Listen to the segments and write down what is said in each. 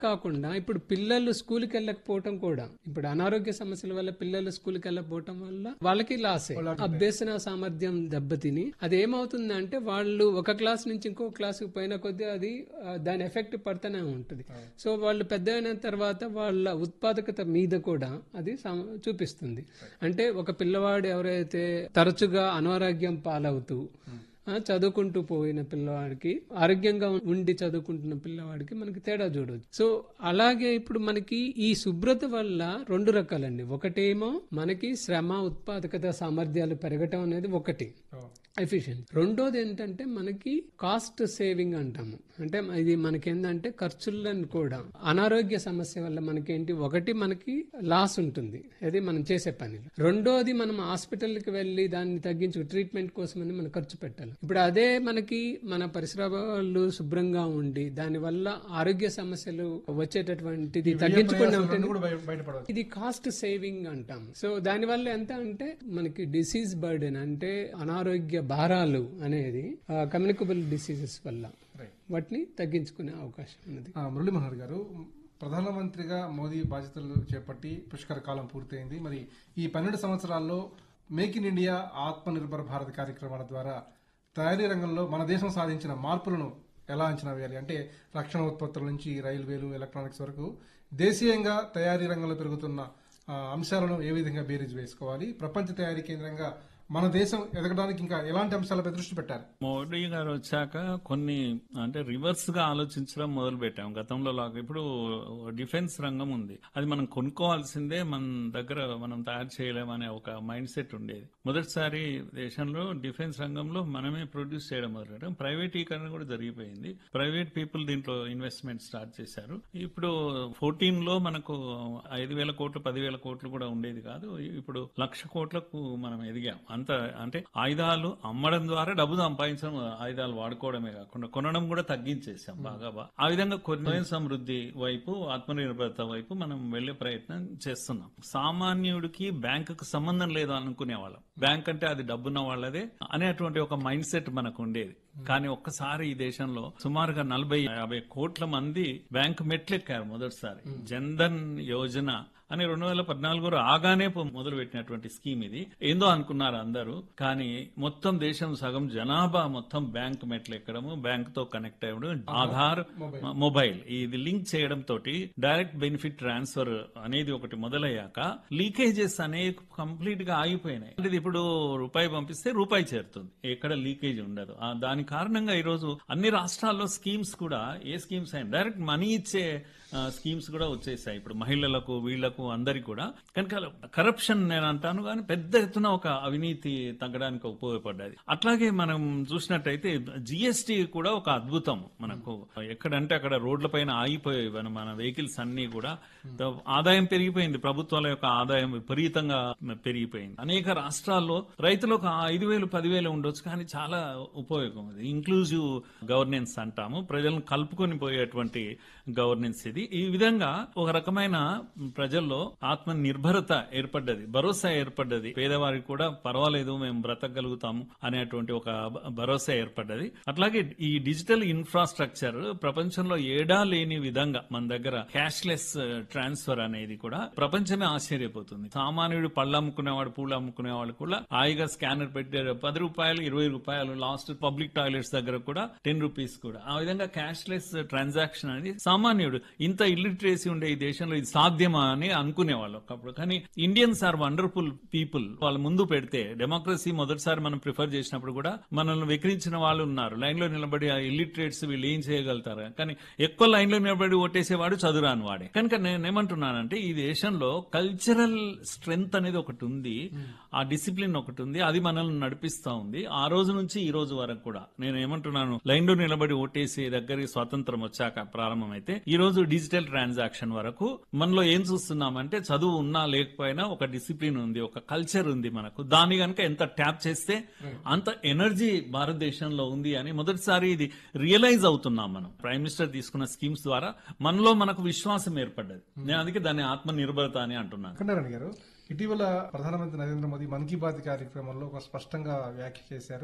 కాకుండా ఇప్పుడు పిల్లలు స్కూల్కి వెళ్ళకపోవటం కూడా ఇప్పుడు అనారోగ్య సమస్యల వల్ల పిల్లలు స్కూల్కి వెళ్ళకపోవటం వల్ల వాళ్ళకి లాసే అభ్యసన సామర్థ్యం దెబ్బతిని అది ఏమవుతుందంటే వాళ్ళు ఒక క్లాస్ నుంచి ఇంకో క్లాస్కి పోయిన కొద్దీ అది ఆ, దాని ఎఫెక్ట్ పడుతూనే ఉంటుంది సో వాళ్ళు పెద్ద అయిన తర్వాత వాళ్ళ ఉత్పాదకత మీద కూడా అది సమ- చూపిస్తుంది అంటే ఒక పిల్లవాడు ఎవరైతే తరచుగా అనారోగ్యం పాలవుతూ ఆ, చదువుకుంటూ పోయిన పిల్లవాడికి ఆరోగ్యంగా ఉండి చదువుకుంటున్న పిల్లవాడికి మనకి తేడా చూడవచ్చు సో అలాగే ఇప్పుడు మనకి ఈ శుభ్రత వల్ల రెండు రకాలండి ఒకటేమో మనకి శ్రమ ఉత్పాదకత సామర్థ్యాలు పెరగటం అనేది ఒకటి ఎఫిషియెంట్ రెండోది ఏంటంటే మనకి కాస్ట్ సేవింగ్ అంటాము అంటే ఇది మనకి ఏంటంటే ఖర్చులను కూడా అనారోగ్య సమస్య వల్ల మనకేంటి ఒకటి మనకి లాస్ ఉంటుంది అది మనం చేసే పని రెండోది మనం హాస్పిటల్కి వెళ్ళి దాన్ని తగ్గించు ట్రీట్మెంట్ కోసమని మనం ఖర్చు పెట్టాలి ఇప్పుడు అదే మనకి మన పరిసరాలు శుభ్రంగా ఉండి దాని వల్ల ఆరోగ్య సమస్యలు వచ్చేటటువంటిది తగ్గించుకుని రెండు కూడా బయ- బయటపడవచ్చు ఇది కాస్ట్ సేవింగ్ అంటాం సో దానివల్ల ఎంత అంటే మనకి డిసీజ్ బర్డెన్ అంటే అనారోగ్య భారాలు అనేది కమ్యూనికబుల్ డిసీజెస్ వల్ల Right. వాటిని తగ్గించుకునే అవకాశం ఉన్నది ఆ, మురళీ మనోహర్ గారు ప్రధానమంత్రిగా మోదీ బాధ్యతలు చేపట్టి పుష్కర కాలం పూర్తయింది మరి ఈ పన్నెండు సంవత్సరాల్లో మేక్ ఇన్ ఇండియా ఆత్మ నిర్భర్ భారత్ కార్యక్రమాల ద్వారా తయారీ రంగంలో మన దేశం సాధించిన మార్పులను ఎలా అంచనా వేయాలి అంటే రక్షణ ఉత్పత్తుల నుంచి రైల్వేలు ఎలక్ట్రానిక్స్ వరకు దేశీయంగా తయారీ రంగంలో పెరుగుతున్న ఆ, అంశాలను ఏ విధంగా బేరీజ్ వేసుకోవాలి ప్రపంచ తయారీ కేంద్రంగా మన దేశం ఎదగడానికి ఇంకా ఎలాంటి అంశాలపై దృష్టి పెట్టారు మోడీ గారు వచ్చాక కొన్ని అంటే రివర్స్ గా ఆలోచించడం మొదలు పెట్టాం గతంలో లాగా ఇప్పుడు డిఫెన్స్ రంగం ఉంది అది మనం కొనుక్కోవాల్సిందే మన దగ్గర మనం తయారు చేయలేమనే ఒక మైండ్ సెట్ ఉండేది మొదటిసారి దేశంలో డిఫెన్స్ రంగంలో మనమే ప్రొడ్యూస్ చేయడం మొదలు పెట్టాం ప్రైవేటీకరణ కూడా జరిగిపోయింది ప్రైవేట్ పీపుల్ దీంట్లో ఇన్వెస్ట్మెంట్ స్టార్ట్ చేశారు ఇప్పుడు ఫోర్టీన్ లో మనకు ఐదు వేల కోట్లు పదివేల కోట్లు కూడా ఉండేది కాదు ఇప్పుడు లక్ష కోట్లకు మనం ఎదిగాం అంత అంటే ఆయుధాలు అమ్మడం ద్వారా డబ్బు సంపాదించడం ఆయుధాలు వాడుకోవడమే కాకుండా కొనడం కూడా తగ్గించేసాం బాగా బా- ఆ విధంగా కొన్ని సమృద్ధి వైపు ఆత్మనిర్భరత వైపు మనం వెళ్లే ప్రయత్నం చేస్తున్నాం సామాన్యుడికి బ్యాంకుకు సంబంధం లేదు అనుకునే వాళ్ళం బ్యాంక్ అంటే అది డబ్బున్న వాళ్ళదే అనేటువంటి ఒక మైండ్ సెట్ మనకు ఉండేది కానీ ఒక్కసారి ఈ దేశంలో సుమారుగా నలభై యాభై కోట్ల మంది బ్యాంకు మెట్లెక్కారు మొదటిసారి జన్ధన్ యోజన అని రెండు వేల పద్నాలుగు రాగానే మొదలు పెట్టినటువంటి స్కీమ్ ఇది ఏందో అనుకున్నారు అందరూ కానీ మొత్తం దేశం సగం జనాభా మొత్తం బ్యాంక్ మెట్లు ఎక్కడము బ్యాంక్ తో కనెక్ట్ అవ్వడం ఆధార్ మొబైల్ ఇది లింక్ చేయడం తోటి డైరెక్ట్ బెనిఫిట్ ట్రాన్స్ఫర్ అనేది ఒకటి మొదలయ్యాక లీకేజెస్ అనేవి కంప్లీట్ గా ఆగిపోయినాయి అంటే ఇది ఇప్పుడు రూపాయి పంపిస్తే రూపాయి చేరుతుంది ఎక్కడ లీకేజ్ ఉండదు ఆ దాని కారణంగా ఈరోజు అన్ని రాష్ట్రాల్లో స్కీమ్స్ కూడా ఏ స్కీమ్స్ అయినా డైరెక్ట్ మనీ ఇచ్చే స్కీమ్స్ కూడా వచ్చేసాయి ఇప్పుడు మహిళలకు వీళ్లకు అందరికి కూడా కనుక కరప్షన్ నేను అంటాను కానీ పెద్ద ఎత్తున ఒక అవినీతి తగ్గడానికి ఉపయోగపడ్డది అట్లాగే మనం చూసినట్టయితే జిఎస్టి కూడా ఒక అద్భుతం మనకు ఎక్కడంటే అక్కడ రోడ్ల పైన ఆగిపోయేవి మన- మన వెహికల్స్ అన్ని కూడా ద- ఆదాయం పెరిగిపోయింది ప్రభుత్వాల యొక్క ఆదాయం విపరీతంగా పెరిగిపోయింది అనేక రాష్ట్రాల్లో రైతులకు ఆ ఐదు వేలు పదివేలు ఉండొచ్చు కానీ చాలా ఉపయోగం అది ఇంక్లూజివ్ గవర్నెన్స్ అంటాము ప్రజలను కలుపుకొని పోయేటువంటి గవర్నెన్స్ ఇది ఈ విధంగా ఒక రకమైన ప్రజల్లో ఆత్మ నిర్భరత ఏర్పడ్డది భరోసా ఏర్పడ్డది పేదవారికి కూడా పర్వాలేదు మేము బ్రతకగలుగుతాము అనేటువంటి ఒక భ- భరోసా ఏర్పడ్డది అట్లాగే ఈ డిజిటల్ ఇన్ఫ్రాస్ట్రక్చర్ ప్రపంచంలో ఏడా లేని విధంగా మన దగ్గర క్యాష్లెస్ ట్రాన్స్ఫర్ అనేది కూడా ప్రపంచమే ఆశ్చర్యపోతుంది సామాన్యుడు పళ్ళు అమ్ముకునేవాడు పూలు అమ్ముకునేవాడు కూడా హాయిగా స్కానర్ పెట్టారు పది రూపాయలు ఇరవై రూపాయలు లాస్ట్ పబ్లిక్ టాయిలెట్స్ దగ్గర కూడా టెన్ రూపీస్ కూడా ఆ విధంగా క్యాష్లెస్ ట్రాన్సాక్షన్ అనేది సామాన్యుడు ఇంత ఇల్లిటరేసీ ఉండే ఈ దేశంలో ఇది సాధ్యమా అని అనుకునేవాళ్ళు ఒకప్పుడు కానీ ఇండియన్స్ ఆర్ వండర్ఫుల్ పీపుల్ వాళ్ళు ముందు పెడితే డెమోక్రసీ మొదటిసారి మనం ప్రిఫర్ చేసినప్పుడు కూడా మనల్ని వెక్రించిన వాళ్ళు ఉన్నారు లైన్ లో నిలబడి ఆ ఇల్లిటరేట్స్ వీళ్ళు ఏం చేయగలుగుతారు కానీ ఎక్కువ లైన్ లో నిలబడి ఓటేసేవాడు చదువురాని వాడే కనుక నేను ఏమంటున్నానంటే ఈ దేశంలో కల్చరల్ స్ట్రెంగ్త్ అనేది ఒకటి ఉంది ఆ డిసిప్లిన్ ఒకటి ఉంది అది మనల్ని నడిపిస్తా ఉంది ఆ రోజు నుంచి ఈ రోజు వరకు కూడా నేను ఏమంటున్నాను లైన్ లో నిలబడి ఓటేసే దగ్గరికి స్వాతంత్రం వచ్చాక ప్రారంభమైతే ఈ రోజు డిజిటల్ ట్రాన్సాక్షన్ వరకు మనలో ఏం చూస్తున్నామంటే చదువు ఉన్నా లేకపోయినా ఒక డిసిప్లిన్ ఉంది ఒక కల్చర్ ఉంది మనకు దాన్ని గనుక ఎంత ట్యాప్ చేస్తే అంత ఎనర్జీ భారతదేశంలో ఉంది అని మొదటిసారి ఇది రియలైజ్ అవుతున్నాం మనం ప్రైమ్ మినిస్టర్ తీసుకున్న స్కీమ్స్ ద్వారా మనలో మనకు విశ్వాసం ఏర్పడ్డది నేను అందుకే దాన్ని ఆత్మ నిర్భరత అని అంటున్నాను వెంకటనారాయణ గారు ఇటీవల ప్రధానమంత్రి నరేంద్ర మోదీ మన్ కీ బాత్ కార్యక్రమంలో ఒక స్పష్టంగా వ్యాఖ్య చేశారు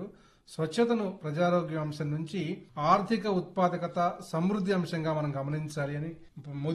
స్వచ్ఛతను ప్రజారోగ్య అంశం నుంచి ఆర్థిక ఉత్పాదకత సమృద్ధి అంశంగా మనం గమనించాలి అని మోదీ